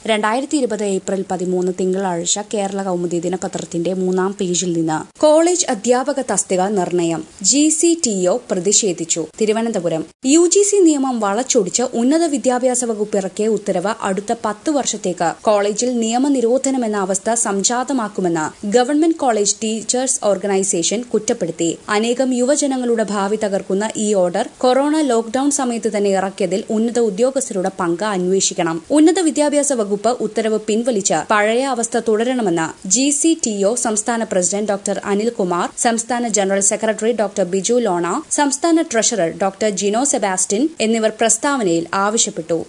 രണ്ടായിരത്തി ഇരുപത് ഏപ്രിൽ പതിമൂന്ന് തിങ്കളാഴ്ച കേരള കൗമുദി ദിനപത്രത്തിന്റെ മൂന്നാം പേജിൽ നിന്ന് കോളേജ് അധ്യാപക തസ്തിക നിർണയം ജി സി ടി ഒ പ്രതിഷേധിച്ചു തിരുവനന്തപുരം യു ജി സി നിയമം വളച്ചൊടിച്ച് ഉന്നത വിദ്യാഭ്യാസ വകുപ്പ് ഇറക്കിയ ഉത്തരവ് അടുത്ത പത്ത് വർഷത്തേക്ക് കോളേജിൽ നിയമനിരോധനമെന്ന അവസ്ഥ സംജാതമാക്കുമെന്ന് ഗവൺമെന്റ് കോളേജ് ടീച്ചേഴ്സ് ഓർഗനൈസേഷൻ കുറ്റപ്പെടുത്തി അനേകം യുവജനങ്ങളുടെ ഭാവി തകർക്കുന്ന ഈ ഓർഡർ കൊറോണ ലോക്ഡൌൺ സമയത്ത് തന്നെ ഇറക്കിയതിൽ ഉന്നത ഉദ്യോഗസ്ഥരുടെ പങ്ക് അന്വേഷിക്കണം ഉന്നത വിദ്യാഭ്യാസ വകുപ്പ് ഉത്തരവ് പിൻവലിച്ച് പഴയ അവസ്ഥ തുടരണമെന്ന് ജി സി ടി ഒ സംസ്ഥാന പ്രസിഡന്റ് ഡോക്ടർ അനിൽകുമാർ സംസ്ഥാന general secretary doctor Biju Lona സംസ്ഥാന ട്രഷറർ ഡോക്ടർ ജിനോ സെബാസ്റ്റിൻ എന്നിവർ പ്രസ്താവനയിൽ ആവശ്യപ്പെട്ടു